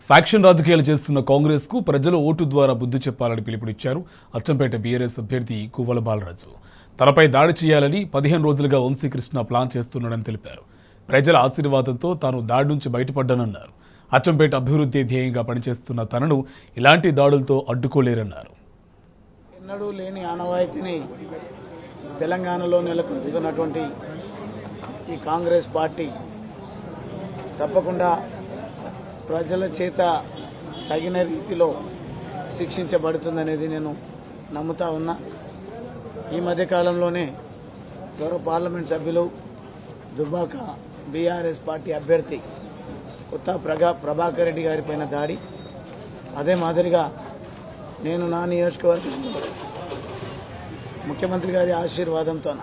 faction రాజకీయాలు చేస్తున్న కాంగ్రెస్ కు ప్రజలు ఓటు ద్వారా బుద్ధి చెప్పాలని పిలుపునిచ్చారు అచ్చంపేట బీఆర్ఎస్ అభ్యర్థి కువ్వల బాలరాజు తనపై దాడి చేయాలని పదిహేను రోజులుగా వంశీకృష్ణ ప్లాన్ చేస్తున్నాడని తెలిపారు ప్రజల ఆశీర్వాదంతో తాను దాడి నుంచి బయటపడ్డానన్నారు అచ్చంపేట అభివృద్ధి ధ్యేయంగా పనిచేస్తున్న తనను ఇలాంటి దాడులతో అడ్డుకోలేరన్నారు ఎన్నడూ లేని ఆనవాయితీని తెలంగాణలో నెలకొల్పుతున్నటువంటి ఈ కాంగ్రెస్ పార్టీ తప్పకుండా ప్రజల చేత తగిన రీతిలో శిక్షించబడుతుందనేది నేను నమ్ముతా ఉన్నా ఈ మధ్యకాలంలోనే గౌరవ పార్లమెంట్ సభ్యులు దుబ్బాక బీఆర్ఎస్ పార్టీ అభ్యర్థి కొత్త ప్రగా ప్రభాకర్ రెడ్డి గారిపైన దాడి అదే మాదిరిగా నేను నా నియోజకవర్గంలో ముఖ్యమంత్రి గారి ఆశీర్వాదంతోన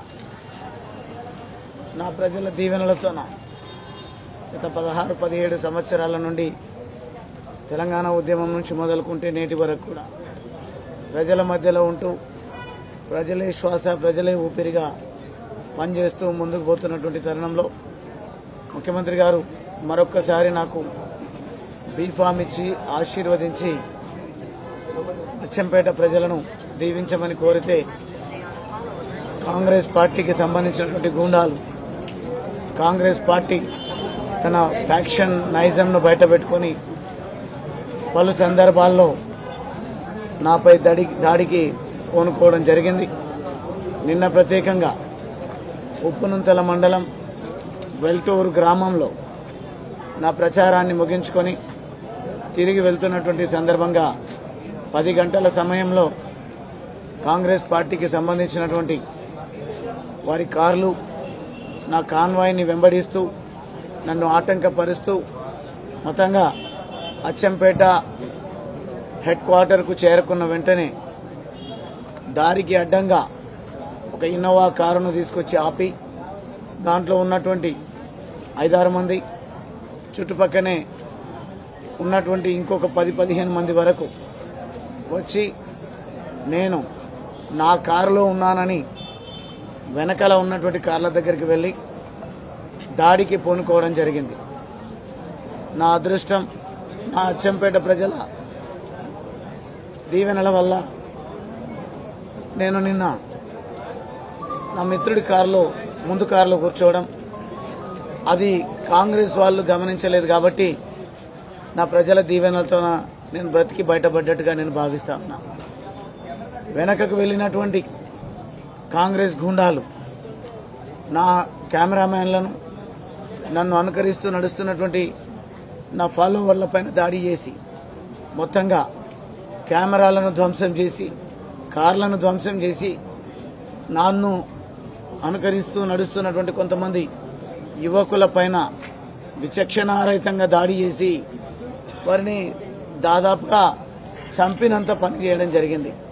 నా ప్రజల దీవెనలతోన గత పదహారు పదిహేడు సంవత్సరాల నుండి తెలంగాణ ఉద్యమం నుంచి మొదలుకుంటే నేటి వరకు కూడా ప్రజల మధ్యలో ఉంటూ ప్రజలే శ్వాస ప్రజలే ఊపిరిగా పనిచేస్తూ ముందుకు పోతున్నటువంటి తరుణంలో ముఖ్యమంత్రి గారు మరొక్కసారి నాకు బీఫామ్ ఇచ్చి ఆశీర్వదించి అచ్చంపేట ప్రజలను దీవించమని కోరితే కాంగ్రెస్ పార్టీకి సంబంధించినటువంటి గూండాలు కాంగ్రెస్ పార్టీ తన ఫ్యాక్షన్ నైజంను బయటపెట్టుకొని పలు సందర్భాల్లో నాపై దడి దాడికి కోనుకోవడం జరిగింది నిన్న ప్రత్యేకంగా ఉప్పునుంతల మండలం వెల్టూరు గ్రామంలో నా ప్రచారాన్ని ముగించుకొని తిరిగి వెళ్తున్నటువంటి సందర్భంగా పది గంటల సమయంలో కాంగ్రెస్ పార్టీకి సంబంధించినటువంటి వారి కార్లు నా కాన్వాయ్ని వెంబడిస్తూ నన్ను ఆటంకపరుస్తూ మొత్తంగా అచ్చంపేట హెడ్ క్వార్టర్కు చేరుకున్న వెంటనే దారికి అడ్డంగా ఒక ఇన్నోవా కారును తీసుకొచ్చి ఆపి దాంట్లో ఉన్నటువంటి ఐదారు మంది చుట్టుపక్కనే ఉన్నటువంటి ఇంకొక పది పదిహేను మంది వరకు వచ్చి నేను నా కారులో ఉన్నానని వెనకాల ఉన్నటువంటి కార్ల దగ్గరికి వెళ్ళి దాడికి పూనుకోవడం జరిగింది నా అదృష్టం నా అచ్చంపేట ప్రజల దీవెనల వల్ల నేను నిన్న నా మిత్రుడి కారులో ముందు కారులో కూర్చోవడం అది కాంగ్రెస్ వాళ్ళు గమనించలేదు కాబట్టి నా ప్రజల దీవెనలతో నేను బ్రతికి బయటపడ్డట్టుగా నేను భావిస్తా ఉన్నా వెనకకు వెళ్ళినటువంటి కాంగ్రెస్ గుండాలు నా కెమెరామ్యాన్లను నన్ను అనుకరిస్తూ నడుస్తున్నటువంటి నా ఫాలోవర్ల పైన దాడి చేసి మొత్తంగా కెమెరాలను ధ్వంసం చేసి కార్లను ధ్వంసం చేసి నన్ను అనుకరిస్తూ నడుస్తున్నటువంటి కొంతమంది యువకుల పైన విచక్షణారహితంగా దాడి చేసి వారిని దాదాపుగా చంపినంత పని చేయడం జరిగింది